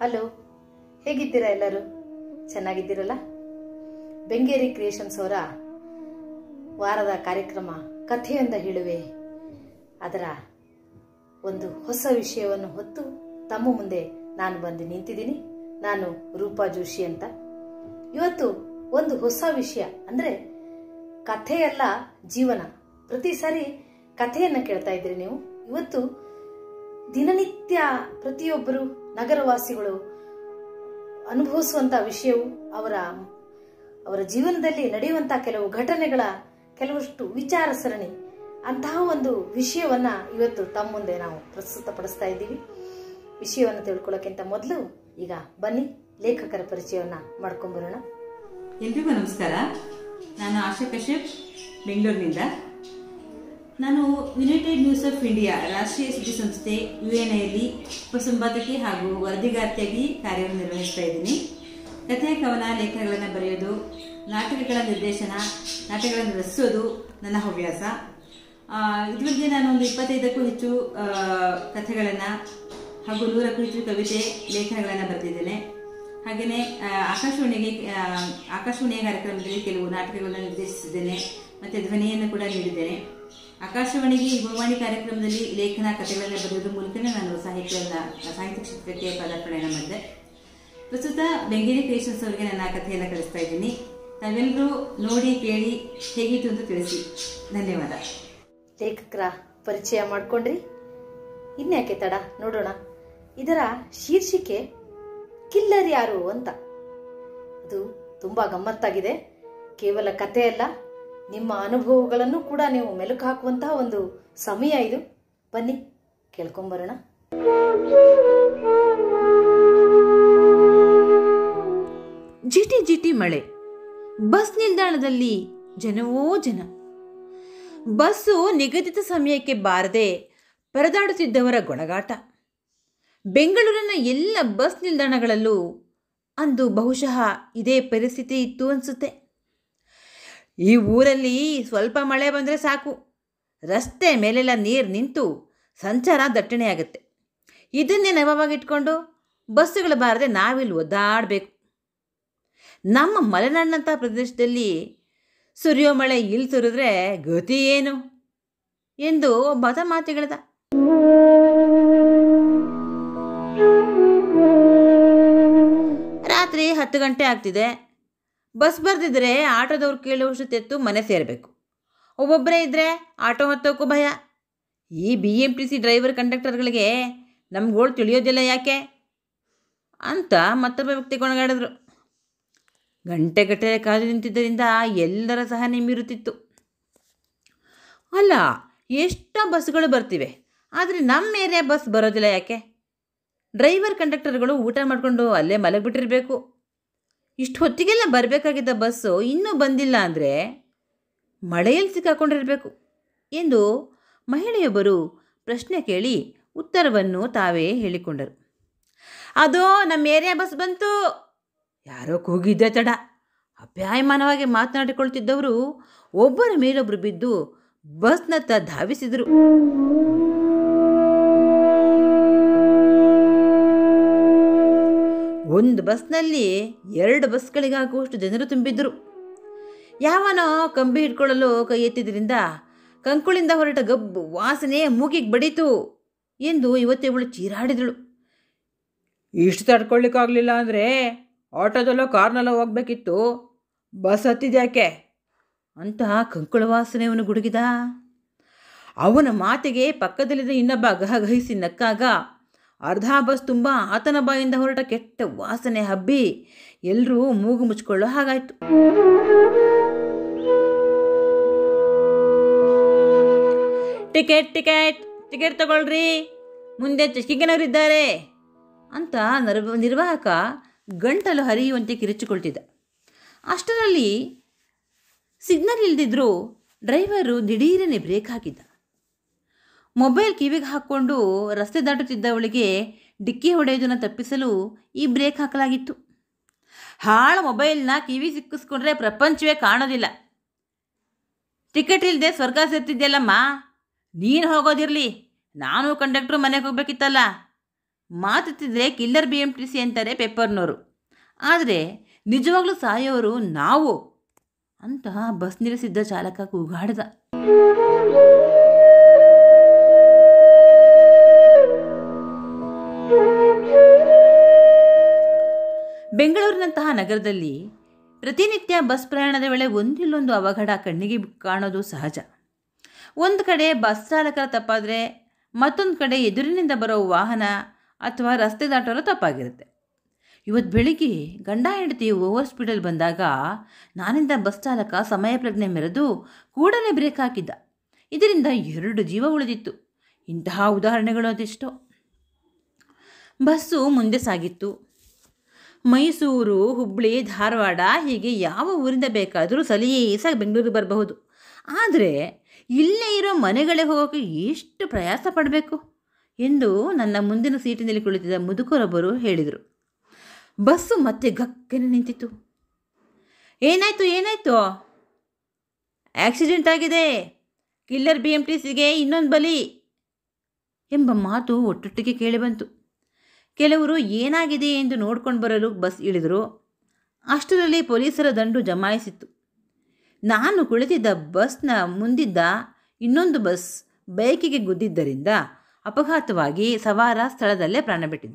hello ಹೇಗಿದ್ದೀರಾ ಎಲ್ಲರೂ ಚೆನ್ನಾಗಿದ್ದೀರಲ್ಲ Bengeri creations ಅವರ ವಾರದ ಕಾರ್ಯಕ್ರಮ ಕಥೆಯೊಂದ ಹೇಳುವೆ ಅದರ ಒಂದು ಹೊಸ ವಿಷಯವನ್ನು ಹೊತ್ತು ತಮ್ಮ ಮುಂದೆ ನಾನು ಬಂದು ನಿಂತಿದ್ದೀನಿ ನಾನು ರೂಪಾ ಜೋಶಿ ಅಂತ ಇವತ್ತು ಒಂದು ಹೊಸ ವಿಷಯ ಅಂದ್ರೆ ಕಥೆಯಲ್ಲ ಜೀವನ ಪ್ರತಿ ಸಾರಿ ಕಥೆಯನ್ನ ಕೇಳ್ತಾ ಇದ್ರಿ ನೀವು ಇವತ್ತು ದಿನನಿತ್ಯ ಪ್ರತಿಯೊಬ್ಬರು ನಗರವಾಸಿಗಳು ಅನುಭವಿಸುವಂತ ವಿಷಯವು ಅವರ ಅವರ ಜೀವನದಲ್ಲಿ ನಡೆಯುವಂತಹ ಕೆಲವು ಘಟನೆಗಳ ಕೆಲವಷ್ಟು ವಿಚಾರ ಸರಣಿ ಅಂತಹ ಒಂದು ವಿಷಯವನ್ನ ಇವತ್ತು ತಮ್ಮ ಮುಂದೆ ನಾವು ಪ್ರಸ್ತುತಪಡಿಸ್ತಾ ಇದ್ದೀವಿ ವಿಷಯವನ್ನು ತಿಳ್ಕೊಳ್ಳೋಕ್ಕಿಂತ ಮೊದಲು ಈಗ ಬನ್ನಿ ಲೇಖಕರ ಪರಿಚಯವನ್ನ ಮಾಡ್ಕೊಂಡ್ಬರೋಣ ಎಲ್ರಿಗೂ ನಮಸ್ಕಾರ ನಾನು ಆಶಾ ಕಶ್ಯಪ್ ಬೆಂಗಳೂರಿನಿಂದ ನಾನು ಯುನೈಟೆಡ್ ನ್ಯೂಸ್ ಆಫ್ ಇಂಡಿಯಾ ರಾಷ್ಟ್ರೀಯ ಸುದ್ದಿ ಸಂಸ್ಥೆ ಯು ಎನ್ ಐಯಲ್ಲಿ ಉಪಸಂಪಾದಕಿ ಹಾಗೂ ವರದಿಗಾರ್ತಿಯಾಗಿ ಕಾರ್ಯವನ್ನು ನಿರ್ವಹಿಸ್ತಾ ಇದ್ದೀನಿ ಕಥೆ ಕವನ ಲೇಖನಗಳನ್ನು ಬರೆಯೋದು ನಾಟಕಗಳ ನಿರ್ದೇಶನ ನಾಟಕಗಳನ್ನು ರಚಿಸೋದು ನನ್ನ ಹವ್ಯಾಸ ಆ, ಇದುವರೆಗೆ ನಾನು ಒಂದು ಇಪ್ಪತ್ತೈದಕ್ಕೂ ಹೆಚ್ಚು ಕಥೆಗಳನ್ನು ಹಾಗೂ ನೂರಕ್ಕೂ ಹೆಚ್ಚು ಕವಿತೆ ಲೇಖನಗಳನ್ನು ಬರೆದಿದ್ದೇನೆ ಹಾಗೆಯೇ ಆಕಾಶವಾಣಿಗೆ ಆ, ಆಕಾಶವಾಣಿಯ ಕಾರ್ಯಕ್ರಮದಲ್ಲಿ ಕೆಲವು ನಾಟಕಗಳನ್ನು ನಿರ್ದೇಶಿಸಿದ್ದೇನೆ ಮತ್ತು ಧ್ವನಿಯನ್ನು ಕೂಡ ನೀಡಿದ್ದೇನೆ ಆಕಾಶವಾಣಿಗೆ ಯುವವಾಣಿ ಕಾರ್ಯಕ್ರಮದಲ್ಲಿ ಲೇಖನ ಕಥೆಗಳನ್ನು ಬರೆಯೋದ್ರ ಮೂಲಕನೇ ನಾನು ಸಾಹಿತ್ಯವನ್ನು ಸಾಹಿತ್ಯ ಕ್ಷೇತ್ರಕ್ಕೆ ಪದಾರ್ಪಣೆಯನ್ನು ಮಾಡಿದೆ ಪ್ರಸ್ತುತ ಬೆಂಗೇರಿ ಕ್ರಿಯೇಷನ್ಸ್ ಅವರಿಗೆ ನನ್ನ ಕಥೆಯನ್ನು ಕಳಿಸ್ತಾ ಇದ್ದೀನಿ ತಾವೆಲ್ಲರೂ ನೋಡಿ ಕೇಳಿ ಹೇಗಿತ್ತು ಅಂತ ತಿಳಿಸಿ ಧನ್ಯವಾದ ಲೇಖಕರ ಪರಿಚಯ ಮಾಡ್ಕೊಂಡ್ರಿ ಇನ್ಯಾಕೆ ತಡ ನೋಡೋಣ ಇದರ ಶೀರ್ಷಿಕೆ ಕಿಲ್ಲರ್ ಯಾರು ಅಂತ ಅದು ತುಂಬಾ ಗಮ್ಮತ್ತಾಗಿದೆ ಕೇವಲ ಕಥೆ ಅಲ್ಲ ನಿಮ್ಮ ಅನುಭವಗಳನ್ನು ಕೂಡ ನೀವು ಮೆಲುಕು ಹಾಕುವಂತಹ ಒಂದು ಸಮಯ ಇದು ಬನ್ನಿ ಕೇಳ್ಕೊಂಬರೋಣ ಜಿಟಿ ಜಿಟಿ ಮಳೆ ಬಸ್ ನಿಲ್ದಾಣದಲ್ಲಿ ಜನವೋ ಜನ ಬಸ್ಸು ನಿಗದಿತ ಸಮಯಕ್ಕೆ ಬಾರದೆ ಪರದಾಡುತ್ತಿದ್ದವರ ಗೊಣಗಾಟ ಬೆಂಗಳೂರಿನ ಎಲ್ಲ ಬಸ್ ನಿಲ್ದಾಣಗಳಲ್ಲೂ ಅಂದು ಬಹುಶಃ ಇದೇ ಪರಿಸ್ಥಿತಿ ಇತ್ತು ಅನಿಸುತ್ತೆ ಈ ಊರಲ್ಲಿ ಸ್ವಲ್ಪ ಮಳೆ ಬಂದರೆ ಸಾಕು ರಸ್ತೆ ಮೇಲೆಲ್ಲ ನೀರು ನಿಂತು ಸಂಚಾರ ದಟ್ಟಣೆಯಾಗುತ್ತೆ ಇದನ್ನೇ ನೆವವಾಗಿಟ್ಕೊಂಡು ಬಸ್ಸುಗಳು ಬಾರದೆ ನಾವಿಲ್ಲಿ ಒದ್ದಾಡಬೇಕು ನಮ್ಮ ಮಲೆನಾಡಿನಂಥ ಪ್ರದೇಶದಲ್ಲಿ ಸುರಿಯೋ ಮಳೆ ಇಲ್ಲಿ ಸುರಿದ್ರೆ ಗತಿ ಏನು ಎಂದು ಮತ ಮಾತುಗಳಿದ ರಾತ್ರಿ ಹತ್ತು ಗಂಟೆ ಆಗ್ತಿದೆ ಬಸ್ ಬರ್ದಿದ್ರೆ ಆಟೋದವ್ರು ಕೇಳುವಷ್ಟು ತೆತ್ತು ಮನೆ ಸೇರಬೇಕು ಒಬ್ಬೊಬ್ಬರೇ ಇದ್ದರೆ ಆಟೋ ಹತ್ತೋಕ್ಕೂ ಭಯ ಈ B M T C driver ಕಂಡಕ್ಟರ್ಗಳಿಗೆ ನಮ್ಗೋಳು ತಿಳಿಯೋದಿಲ್ಲ ಯಾಕೆ ಅಂತ ಮತ್ತೊಬ್ಬ ವ್ಯಕ್ತಿ ಕೊಣಗಾಡಿದ್ರು ಗಂಟೆಗಟ್ಟಲೆ ಕಾದು ನಿಂತಿದ್ದರಿಂದ ಎಲ್ಲರ ಸಹನೆ ಮೀರುತ್ತಿತ್ತು ಅಲ್ಲ ಎಷ್ಟೋ ಬಸ್ಗಳು ಬರ್ತಿವೆ ಆದರೆ ನಮ್ಮ ಏರಿಯಾ ಬಸ್ ಬರೋದಿಲ್ಲ ಯಾಕೆ ಡ್ರೈವರ್ ಕಂಡಕ್ಟರ್ಗಳು ಊಟ ಮಾಡಿಕೊಂಡು ಅಲ್ಲೇ ಮಲಗಿಬಿಟ್ಟಿರಬೇಕು ಇಷ್ಟು ಹೊತ್ತಿಗೆಲ್ಲ ಬರಬೇಕಾಗಿದ್ದ ಬಸ್ಸು ಇನ್ನೂ ಬಂದಿಲ್ಲ ಅಂದರೆ ಮಳೆಯಲ್ಲಿ ಸಿಕ್ಕಾಕೊಂಡಿರಬೇಕು ಎಂದು ಮಹಿಳೆಯೊಬ್ಬರು ಪ್ರಶ್ನೆ ಕೇಳಿ ಉತ್ತರವನ್ನು ತಾವೇ ಹೇಳಿಕೊಂಡರು ಅದೋ ನಮ್ಮ ಏರಿಯಾ ಬಸ್ ಬಂತು ಯಾರೋ ಕೂಗಿದ್ದೆ ತಡ ಅಪ್ಯಾಯಮಾನವಾಗಿ ಮಾತನಾಡಿಕೊಳ್ತಿದ್ದವರು ಒಬ್ಬರ ಮೇಲೊಬ್ಬರು ಬಿದ್ದು ಬಸ್ನತ್ತ ಧಾವಿಸಿದರು ಒಂದು ಬಸ್ನಲ್ಲಿ ಎರಡು ಬಸ್ಗಳಿಗಾಗುವಷ್ಟು ಜನರು ತುಂಬಿದ್ದರು ಯಾವನೋ ಕಂಬಿ ಹಿಡ್ಕೊಳ್ಳಲು ಕೈ ಎತ್ತಿದ್ರಿಂದ ಕಂಕುಳಿಂದ ಹೊರಟ ಗಬ್ಬು ವಾಸನೆ ಮೂಗಿಗೆ ಬಡಿತು ಎಂದು ಇವತ್ತಿವಳು ಚೀರಾಡಿದಳು ಇಷ್ಟು ತಡ್ಕೊಳ್ಳಿಕ್ಕಾಗಲಿಲ್ಲ ಅಂದರೆ ಆಟೋದಲ್ಲೋ ಕಾರ್ನಲ್ಲೋ ಹೋಗ್ಬೇಕಿತ್ತು ಬಸ್ ಹತ್ತಿದ್ಯಾಕೆ ಅಂತ ಕಂಕುಳ ವಾಸನೆಯವನು ಗುಡುಗಿದ ಅವನ ಮಾತಿಗೆ ಪಕ್ಕದಲ್ಲಿದ್ದ ಇನ್ನೊಬ್ಬ ಗಹಗಹಿಸಿ ನಕ್ಕಾಗ ಅರ್ಧ ಬಸ್ ತುಂಬ ಆತನ ಬಾಯಿಂದ ಹೊರಟ ಕೆಟ್ಟ ವಾಸನೆ ಹಬ್ಬಿ ಎಲ್ಲರೂ ಮೂಗು ಮುಚ್ಕೊಳ್ಳೋ ಹಾಗಾಯ್ತು ಟಿಕೆಟ್ ಟಿಕೆಟ್ ಟಿಕೆಟ್ ತಗೊಳ್ರಿ ಮುಂದೆ ಚೆಕ್ಕಿಂಗಿನವರಿದ್ದಾರೆ ಅಂತ ನರ್ವ ನಿರ್ವಾಹಕ ಗಂಟಲು ಹರಿಯುವಂತೆ ಕಿರಿಚಿಕೊಳ್ತಿದ್ದ ಅಷ್ಟರಲ್ಲಿ ಸಿಗ್ನಲ್ ಇಲ್ದಿದ್ರೂ ಡ್ರೈವರು ದಿಢೀರನೆ ಬ್ರೇಕ್ ಹಾಕಿದ್ದ ಮೊಬೈಲ್ ಕಿವಿಗೆ ಹಾಕ್ಕೊಂಡು ರಸ್ತೆ ದಾಟುತ್ತಿದ್ದವಳಿಗೆ ಡಿಕ್ಕಿ ಹೊಡೆಯೋದನ್ನು ತಪ್ಪಿಸಲು ಈ ಬ್ರೇಕ್ ಹಾಕಲಾಗಿತ್ತು ಹಾಳು ಮೊಬೈಲ್ನ ಕಿವಿ ಸಿಕ್ಕಿಸ್ಕೊಂಡ್ರೆ ಪ್ರಪಂಚವೇ ಕಾಣೋದಿಲ್ಲ ಟಿಕೆಟ್ ಇಲ್ಲದೆ ಸ್ವರ್ಗ ಸೇರ್ತಿದ್ಯಲ್ಲಮ್ಮ ನೀನು ಹೋಗೋದಿರಲಿ ನಾನು ಕಂಡಕ್ಟ್ರು ಮನೆಗೆ ಹೋಗ್ಬೇಕಿತ್ತಲ್ಲ ಮಾತೆತ್ತಿದ್ರೆ killer B M T C ಅಂತಾರೆ ಪೇಪರ್ನವರು ಆದರೆ ನಿಜವಾಗ್ಲೂ ಸಾಯೋರು ನಾವು ಅಂತ ಬಸ್ ನಿಲ್ಲಿಸಿದ್ದ ಚಾಲಕ ಕೂಗಾಡಿದ ಬೆಂಗಳೂರಿನಂತಹ ನಗರದಲ್ಲಿ ಪ್ರತಿನಿತ್ಯ ಬಸ್ ಪ್ರಯಾಣದ ವೇಳೆ ಒಂದಿಲ್ಲೊಂದು ಅವಘಡ ಕಣ್ಣಿಗೆ ಕಾಣೋದು ಸಹಜ ಒಂದು ಕಡೆ ಬಸ್ ಚಾಲಕರ ತಪ್ಪಾದರೆ ಮತ್ತೊಂದು ಕಡೆ ಎದುರಿನಿಂದ ಬರೋ ವಾಹನ ಅಥವಾ ರಸ್ತೆ ದಾಟೋರು ತಪ್ಪಾಗಿರುತ್ತೆ ಇವತ್ತು ಬೆಳಿಗ್ಗೆ ಗಂಡ ಹೆಂಡತಿ ಓವರ್ ಸ್ಪೀಡಲ್ಲಿ ಬಂದಾಗ ನಾನಿಂದ ಬಸ್ ಚಾಲಕ ಸಮಯ ಪ್ರಜ್ಞೆ ಮೆರೆದು ಕೂಡಲೇ ಬ್ರೇಕ್ ಹಾಕಿದ್ದ ಇದರಿಂದ ಎರಡು ಜೀವ ಉಳಿದಿತ್ತು ಇಂತಹ ಉದಾಹರಣೆಗಳು ಅದೆಷ್ಟೋ ಬಸ್ಸು ಮುಂದೆ ಸಾಗಿತ್ತು ಮೈಸೂರು ಹುಬ್ಬಳ್ಳಿ ಧಾರವಾಡ ಹೀಗೆ ಯಾವ ಊರಿಂದ ಬೇಕಾದರೂ ಸಲೀಸಾಗಿ ಬೆಂಗಳೂರು ಬರಬಹುದು ಆದರೆ ಇಲ್ಲೇ ಇರೋ ಮನೆಗಳಿಗೆ ಹೋಗೋಕ್ಕೆ ಎಷ್ಟು ಪ್ರಯಾಸ ಪಡಬೇಕು ಎಂದು ನನ್ನ ಮುಂದಿನ ಸೀಟಿನಲ್ಲಿ ಕುಳಿತಿದ್ದ ಮುದುಕರೊಬ್ಬರು ಹೇಳಿದರು ಬಸ್ಸು ಮತ್ತೆ ಗಕ್ಕನೆ ನಿಂತಿತು ಏನಾಯಿತು ಏನಾಯಿತು ಆಕ್ಸಿಡೆಂಟ್ ಆಗಿದೆ ಕಿಲ್ಲರ್ ಬಿ ಎಮ್ ಟಿ ಸಿಗೆ ಇನ್ನೊಂದು ಬಲಿ ಎಂಬ ಮಾತು ಒಟ್ಟೊಟ್ಟಿಗೆ ಕೇಳಿಬಂತು ಕೆಲವರು ಏನಾಗಿದೆ ಎಂದು ನೋಡ್ಕೊಂಡು ಬರಲು ಬಸ್ ಇಳಿದರು ಅಷ್ಟರಲ್ಲಿ ಪೊಲೀಸರ ದಂಡು ಜಮಾಯಿಸಿತ್ತು ನಾನು ಕುಳಿತಿದ್ದ ಬಸ್ನ ಮುಂದಿದ್ದ ಇನ್ನೊಂದು ಬಸ್ ಬೈಕಿಗೆ ಗುದ್ದಿದ್ದರಿಂದ ಅಪಘಾತವಾಗಿ ಸವಾರ ಸ್ಥಳದಲ್ಲೇ ಪ್ರಾಣ ಬಿಟ್ಟಿದ್ದ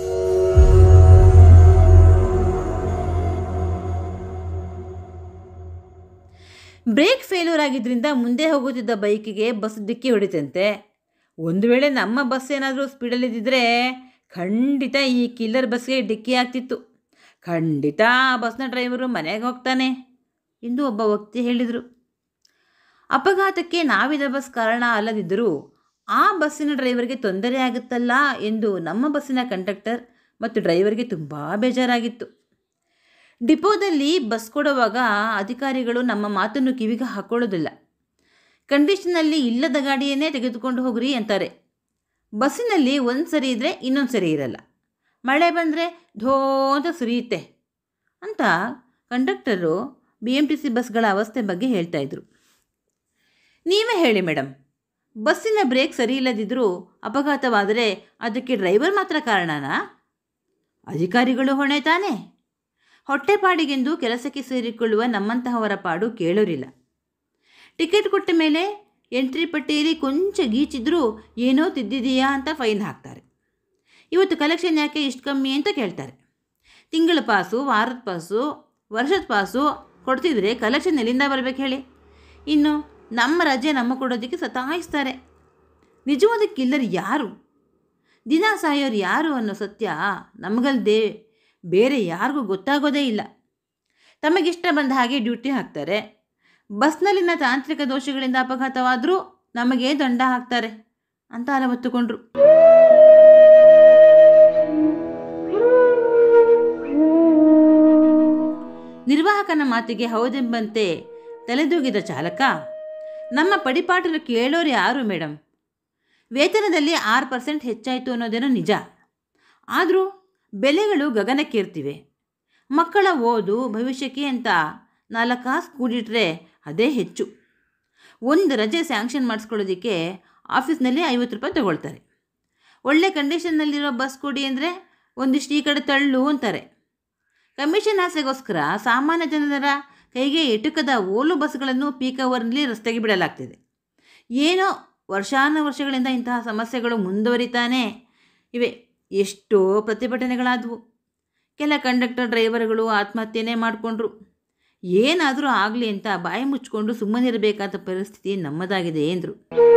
ಬ್ರೇಕ್ ಫೇಲ್ಯೂರ್ ಆಗಿದ್ದರಿಂದ ಮುಂದೆ ಹೋಗುತ್ತಿದ್ದ ಬೈಕಿಗೆ ಬಸ್ ಡಿಕ್ಕಿ ಹೊಡಿತಂತೆ ಒಂದು ವೇಳೆ ನಮ್ಮ ಬಸ್ ಏನಾದರೂ ಸ್ಪೀಡಲ್ಲಿದ್ದಿದ್ರೆ ಖಂಡಿತ ಈ ಕಿಲ್ಲರ್ ಬಸ್ಗೆ ಡಿಕ್ಕಿ ಆಗ್ತಿತ್ತು ಖಂಡಿತ ಆ ಬಸ್ನ ಡ್ರೈವರು ಮನೆಗೆ ಹೋಗ್ತಾನೆ ಎಂದು ಒಬ್ಬ ವ್ಯಕ್ತಿ ಹೇಳಿದರು ಅಪಘಾತಕ್ಕೆ ನಾವಿದ ಬಸ್ ಕಾರಣ ಅಲ್ಲದಿದ್ದರೂ ಆ ಬಸ್ಸಿನ ಡ್ರೈವರ್ಗೆ ತೊಂದರೆ ಆಗುತ್ತಲ್ಲ ಎಂದು ನಮ್ಮ ಬಸ್ಸಿನ ಕಂಡಕ್ಟರ್ ಮತ್ತು ಡ್ರೈವರ್ಗೆ ತುಂಬ ಬೇಜಾರಾಗಿತ್ತು ಡಿಪೋದಲ್ಲಿ ಬಸ್ ಕೊಡುವಾಗ ಅಧಿಕಾರಿಗಳು ನಮ್ಮ ಮಾತನ್ನು ಕಿವಿಗೆ ಹಾಕೊಳ್ಳೋದಿಲ್ಲ ಕಂಡೀಷನಲ್ಲಿ ಇಲ್ಲದ ಗಾಡಿಯನ್ನೇ ತೆಗೆದುಕೊಂಡು ಹೋಗ್ರಿ ಅಂತಾರೆ ಬಸ್ಸಿನಲ್ಲಿ ಒಂದು ಸರಿ ಇದ್ದರೆ ಇನ್ನೊಂದು ಸರಿ ಇರಲ್ಲ ಮಳೆ ಬಂದರೆ ಧೋ ಅಂತ ಸುರಿಯುತ್ತೆ ಅಂತ conductor B M T C ಬಸ್ಗಳ ಅವಸ್ಥೆ ಬಗ್ಗೆ ಹೇಳ್ತಾ ಇದ್ರು ನೀವೇ ಹೇಳಿ ಮೇಡಮ್ ಬಸ್ಸಿನ ಬ್ರೇಕ್ ಸರಿ ಇಲ್ಲದಿದ್ದರೂ ಅಪಘಾತವಾದರೆ ಅದಕ್ಕೆ ಡ್ರೈವರ್ ಮಾತ್ರ ಕಾರಣನಾ ಅಧಿಕಾರಿಗಳು ಹೊಣೆ ತಾನೇ ಹೊಟ್ಟೆಪಾಡಿಗೆಂದು ಕೆಲಸಕ್ಕೆ ಸೇರಿಕೊಳ್ಳುವ ನಮ್ಮಂತಹವರ ಪಾಡು ಕೇಳೋರಿಲ್ಲ ಟಿಕೆಟ್ ಕೊಟ್ಟ ಮೇಲೆ ಎಂಟ್ರಿ ಪಟ್ಟಿಯಲ್ಲಿ ಕೊಂಚ ಗೀಚಿದ್ರೂ ಏನೋ ತಿದ್ದಿದೆಯಾ ಅಂತ ಫೈನ್ ಹಾಕ್ತಾರೆ ಇವತ್ತು ಕಲೆಕ್ಷನ್ ಯಾಕೆ ಇಷ್ಟು ಕಮ್ಮಿ ಅಂತ ಕೇಳ್ತಾರೆ ತಿಂಗಳ ಪಾಸು ವಾರದ ಪಾಸು ವರ್ಷದ ಪಾಸು ಕೊಡ್ತಿದ್ರೆ ಕಲೆಕ್ಷನ್ ಎಲ್ಲಿಂದ ಬರಬೇಕು ಹೇಳಿ ಇನ್ನು ನಮ್ಮ ರಜೆ ನಮ್ಮ ಕೊಡೋದಕ್ಕೆ ಸತಾಯಿಸ್ತಾರೆ ನಿಜವಾದ ಕಿಲ್ಲರ್ ಯಾರು ದಿನ ಸಾಯೋರು ಯಾರು ಅನ್ನೋ ಸತ್ಯ ನಮಗಲ್ದೇ ಬೇರೆ ಯಾರಿಗೂ ಗೊತ್ತಾಗೋದೇ ಇಲ್ಲ ತಮಗಿಷ್ಟ ಬಂದ ಹಾಗೆ ಡ್ಯೂಟಿ ಹಾಕ್ತಾರೆ ಬಸ್ನಲ್ಲಿನ ತಾಂತ್ರಿಕ ದೋಷಗಳಿಂದ ಅಪಘಾತವಾದರೂ ನಮಗೆ ದಂಡ ಹಾಕ್ತಾರೆ ಅಂತ ಅಲವತ್ತುಕೊಂಡ್ರು ನಿರ್ವಾಹಕನ ಮಾತಿಗೆ ಹೌದೆಂಬಂತೆ ತಲೆದೂಗಿದ ಚಾಲಕ ನಮ್ಮ ಪಡಿಪಾಟಲು ಕೇಳೋರು ಯಾರು ಮೇಡಮ್ ವೇತನದಲ್ಲಿ ಆರು ಪರ್ಸೆಂಟ್ ಹೆಚ್ಚಾಯಿತು ಅನ್ನೋದೇನೋ ನಿಜ ಆದರೂ ಬೆಲೆಗಳು ಗಗನಕ್ಕೇರ್ತಿವೆ ಮಕ್ಕಳ ಓದು ಭವಿಷ್ಯಕ್ಕೆ ಅಂತ ನಾಲ್ಕು ಕಾಸು ಕೂಡಿಟ್ರೆ ಅದೇ ಹೆಚ್ಚು ಒಂದು ರಜೆ ಸ್ಯಾಂಕ್ಷನ್ ಮಾಡಿಸ್ಕೊಳ್ಳೋದಕ್ಕೆ ಆಫೀಸ್ನಲ್ಲಿ ಐವತ್ತು ರೂಪಾಯಿ ತಗೊಳ್ತಾರೆ ಒಳ್ಳೆ ಕಂಡೀಷನ್ನಲ್ಲಿರೋ ಬಸ್ ಕೊಡಿ ಅಂದರೆ ಒಂದಿಷ್ಟು ಈ ಕಡೆ ತಳ್ಳು ಅಂತಾರೆ ಕಮಿಷನ್ ಆಸೆಗೋಸ್ಕರ ಸಾಮಾನ್ಯ ಜನರ ಕೈಗೆ ಎಟುಕದ ಓಲು ಬಸ್ಗಳನ್ನು ಪೀಕ್ ಅವರ್ನಲ್ಲಿ ರಸ್ತೆಗೆ ಬಿಡಲಾಗ್ತಿದೆ ಏನೋ ವರ್ಷಾನುವರ್ಷಗಳಿಂದ ಇಂತಹ ಸಮಸ್ಯೆಗಳು ಮುಂದುವರಿತಾನೇ ಇವೆ ಎಷ್ಟೋ ಪ್ರತಿಭಟನೆಗಳಾದವು ಕೆಲ ಕಂಡಕ್ಟರ್ ಡ್ರೈವರ್ಗಳು ಆತ್ಮಹತ್ಯೆನೇ ಮಾಡಿಕೊಂಡ್ರು ಏನಾದರೂ ಆಗಲಿ ಅಂತ ಬಾಯಿ ಮುಚ್ಕೊಂಡು ಸುಮ್ಮನಿರಬೇಕಾದ ಪರಿಸ್ಥಿತಿ ನಮ್ಮದಾಗಿದೆ ಎಂದರು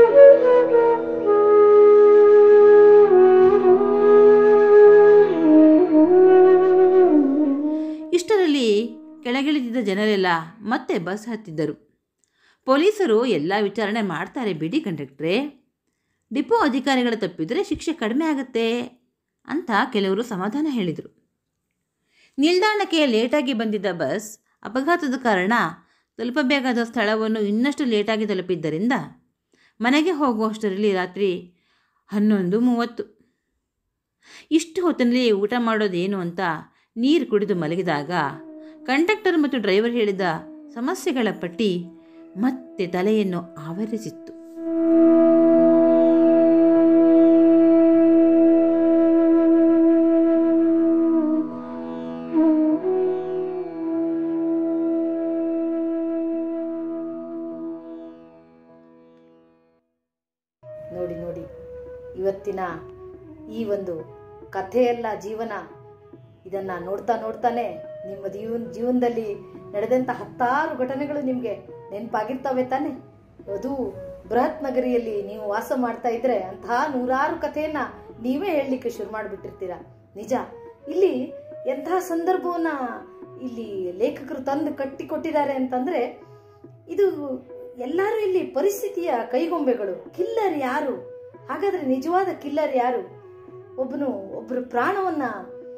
ಇಷ್ಟರಲ್ಲಿ ಕೆಳಗಿಳಿದಿದ್ದ ಜನರೆಲ್ಲ ಮತ್ತೆ ಬಸ್ ಹತ್ತಿದ್ದರು ಪೊಲೀಸರು ಎಲ್ಲ ವಿಚಾರಣೆ ಮಾಡ್ತಾರೆ ಬಿಡಿ ಕಂಡಕ್ಟ್ರೇ ಡಿಪೋ ಅಧಿಕಾರಿಗಳ ತಪ್ಪಿದರೆ ಶಿಕ್ಷೆ ಕಡಿಮೆ ಆಗುತ್ತೆ ಅಂತ ಕೆಲವರು ಸಮಾಧಾನ ಹೇಳಿದರು ನಿಲ್ದಾಣಕ್ಕೆ ಲೇಟಾಗಿ ಬಂದಿದ್ದ ಬಸ್ ಅಪಘಾತದ ಕಾರಣ ತಲುಪಬೇಕಾದ ಸ್ಥಳವನ್ನು ಇನ್ನಷ್ಟು ಲೇಟಾಗಿ ತಲುಪಿದ್ದರಿಂದ ಮನೆಗೆ ಹೋಗುವಷ್ಟರಲ್ಲಿ ರಾತ್ರಿ ಹನ್ನೊಂದು ಮೂವತ್ತು ಇಷ್ಟು ಹೊತ್ತಿನಲ್ಲಿ ಊಟ ಮಾಡೋದೇನು ಅಂತ ನೀರು ಕುಡಿದು ಮಲಗಿದಾಗ ಕಂಡಕ್ಟರ್ ಮತ್ತು ಡ್ರೈವರ್ ಹೇಳಿದ ಸಮಸ್ಯೆಗಳ ಪಟ್ಟಿ ಮತ್ತೆ ತಲೆಯನ್ನು ಆವರಿಸಿತ್ತು ಈ ಒಂದು ಕಥೆಯಲ್ಲ ಜೀವನ ಇದನ್ನ ನೋಡ್ತಾ ನೋಡ್ತಾನೆ ನಿಮ್ಮ ಜೀವನ ಜೀವನದಲ್ಲಿ ನಡೆದಂತ ಹತ್ತಾರು ಘಟನೆಗಳು ನಿಮ್ಗೆ ನೆನಪಾಗಿರ್ತವೆ ತಾನೆ ಅದು ಬೃಹತ್ ನಗರಿಯಲ್ಲಿ ನೀವು ವಾಸ ಮಾಡ್ತಾ ಇದ್ರೆ ಅಂತಹ ನೂರಾರು ಕಥೆಯನ್ನ ನೀವೇ ಹೇಳಲಿಕ್ಕೆ ಶುರು ಮಾಡಿಬಿಟ್ಟಿರ್ತೀರಾ ನಿಜ ಇಲ್ಲಿ ಎಂತಹ ಸಂದರ್ಭವನ್ನ ಇಲ್ಲಿ ಲೇಖಕರು ತಂದು ಕಟ್ಟಿ ಕೊಟ್ಟಿದ್ದಾರೆ ಅಂತಂದ್ರೆ ಇದು ಎಲ್ಲರೂ ಇಲ್ಲಿ ಪರಿಸ್ಥಿತಿಯ ಕೈಗೊಂಬೆಗಳು ಕಿಲ್ಲರ್ ಯಾರು ಹಾಗಾದ್ರೆ ನಿಜವಾದ ಕಿಲ್ಲರ್ ಯಾರು ಒಬ್ಬನು ಒಬ್ಬರು ಪ್ರಾಣವನ್ನ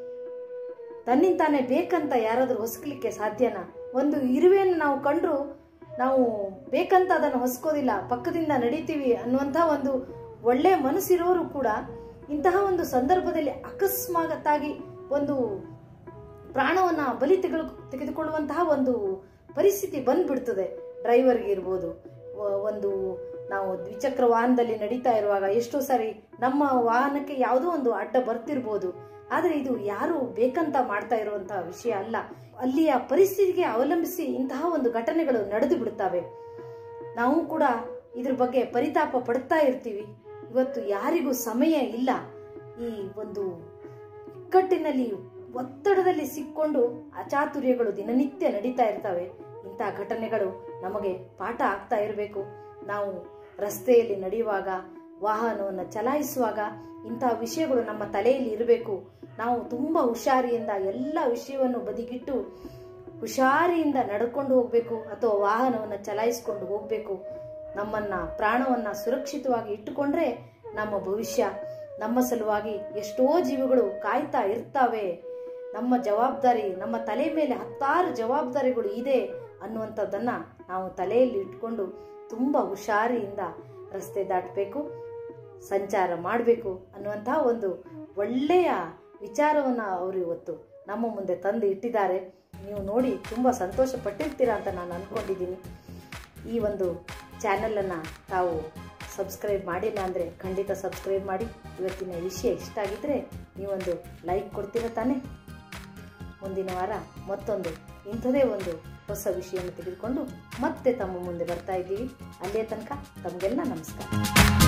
ತನ್ನಿಂತಾನೆ ಬೇಕಂತ ಯಾರಾದ್ರೂ ಹೊಸ್ಕಲಿಕ್ಕೆ ಸಾಧ್ಯನಾ ಒಂದು ಇರುವೆಯನ್ನು ನಾವು ಕಂಡ್ರು ನಾವು ಬೇಕಂತ ಅದನ್ನು ಹೊಸ್ಕೋದಿಲ್ಲ ಪಕ್ಕದಿಂದ ನಡೀತೀವಿ ಅನ್ನುವಂತಹ ಒಂದು ಒಳ್ಳೆ ಮನಸ್ಸಿರೋರು ಕೂಡ ಇಂತಹ ಒಂದು ಸಂದರ್ಭದಲ್ಲಿ ಅಕಸ್ಮಾತ್ತಾಗಿ ಒಂದು ಪ್ರಾಣವನ್ನ ಬಲಿ ತೆಗೆದು ತೆಗೆದುಕೊಳ್ಳುವಂತಹ ಒಂದು ಪರಿಸ್ಥಿತಿ ಬಂದ್ಬಿಡ್ತದೆ ಡ್ರೈವರ್ಗೆ ಇರ್ಬೋದು ವ- ಒಂದು ನಾವು ದ್ವಿಚಕ್ರ ವಾಹನದಲ್ಲಿ ನಡೀತಾ ಇರುವಾಗ ಎಷ್ಟೋ ಸಾರಿ ನಮ್ಮ ವಾಹನಕ್ಕೆ ಯಾವುದೋ ಒಂದು ಅಡ್ಡ ಬರ್ತಿರ್ಬೋದು ಆದರೆ ಇದು ಯಾರು ಬೇಕಂತ ಮಾಡ್ತಾ ಇರುವಂತಹ ವಿಷಯ ಅಲ್ಲ ಅಲ್ಲಿಯ ಪರಿಸ್ಥಿತಿಗೆ ಅವಲಂಬಿಸಿ ಇಂತಹ ಒಂದು ಘಟನೆಗಳು ನಡೆದು ಬಿಡ್ತವೆ ನಾವು ಕೂಡ ಇದ್ರ ಬಗ್ಗೆ ಪರಿತಾಪ ಪಡ್ತಾ ಇರ್ತೀವಿ ಇವತ್ತು ಯಾರಿಗೂ ಸಮಯ ಇಲ್ಲ ಈ ಒಂದು ಇಕ್ಕಟ್ಟಿನಲ್ಲಿ ಒತ್ತಡದಲ್ಲಿ ಸಿಕ್ಕೊಂಡು ಅಚಾತುರ್ಯಗಳು ದಿನನಿತ್ಯ ನಡೀತಾ ಇರ್ತವೆ ಇಂತಹ ಘಟನೆಗಳು ನಮಗೆ ಪಾಠ ಆಗ್ತಾ ಇರಬೇಕು ನಾವು ರಸ್ತೆಯಲ್ಲಿ ನಡೆಯುವಾಗ ವಾಹನವನ್ನು ಚಲಾಯಿಸುವಾಗ ಇಂತಹ ವಿಷಯಗಳು ನಮ್ಮ ತಲೆಯಲ್ಲಿ ಇರಬೇಕು ನಾವು ತುಂಬ ಹುಷಾರಿಯಿಂದ ಎಲ್ಲ ವಿಷಯವನ್ನು ಬದಿಗಿಟ್ಟು ಹುಷಾರಿಯಿಂದ ನಡ್ಕೊಂಡು ಹೋಗ್ಬೇಕು ಅಥವಾ ವಾಹನವನ್ನು ಚಲಾಯಿಸಿಕೊಂಡು ಹೋಗ್ಬೇಕು ನಮ್ಮನ್ನ ಪ್ರಾಣವನ್ನ ಸುರಕ್ಷಿತವಾಗಿ ಇಟ್ಟುಕೊಂಡ್ರೆ ನಮ್ಮ ಭವಿಷ್ಯ ನಮ್ಮ ಸಲುವಾಗಿ ಎಷ್ಟೋ ಜೀವಿಗಳು ಕಾಯ್ತಾ ಇರ್ತಾವೆ ನಮ್ಮ ಜವಾಬ್ದಾರಿ ನಮ್ಮ ತಲೆ ಮೇಲೆ ಹತ್ತಾರು ಜವಾಬ್ದಾರಿಗಳು ಇದೆ ಅನ್ನುವಂಥದ್ದನ್ನ ನಾವು ತಲೆಯಲ್ಲಿ ಇಟ್ಕೊಂಡು ತುಂಬಾ ಹುಷಾರಿಯಿಂದ ರಸ್ತೆ ದಾಟಬೇಕು ಸಂಚಾರ ಮಾಡಬೇಕು ಅನ್ನುವಂತಹ ಒಂದು ಒಳ್ಳೆಯ ವಿಚಾರವನ್ನ ಅವರು ಇವತ್ತು ನಮ್ಮ ಮುಂದೆ ತಂದು ಇಟ್ಟಿದ್ದಾರೆ ನೀವು ನೋಡಿ ತುಂಬ ಸಂತೋಷ ಪಟ್ಟಿರ್ತೀರಾ ಅಂತ ನಾನು ಅಂದ್ಕೊಂಡಿದ್ದೀನಿ ಈ ಒಂದು ಚಾನಲನ್ನು ತಾವು ಸಬ್ಸ್ಕ್ರೈಬ್ ಮಾಡಿಲ್ಲ ಅಂದರೆ ಖಂಡಿತ ಸಬ್ಸ್ಕ್ರೈಬ್ ಮಾಡಿ ಇವತ್ತಿನ ವಿಷಯ ಇಷ್ಟ ಆಗಿದ್ದರೆ ನೀವೊಂದು ಲೈಕ್ ಕೊಡ್ತೀರ ತಾನೇ ಮುಂದಿನ ವಾರ ಮತ್ತೊಂದು ಇಂಥದೇ ಒಂದು ಹೊಸ ವಿಷಯವನ್ನು ತೆಗೆದುಕೊಂಡು ಮತ್ತೆ ತಮ್ಮ ಮುಂದೆ ಬರ್ತಾ ಇದ್ದೀವಿ ಅಲ್ಲಿಯ ತನಕ ತಮಗೆಲ್ಲ ನಮಸ್ಕಾರ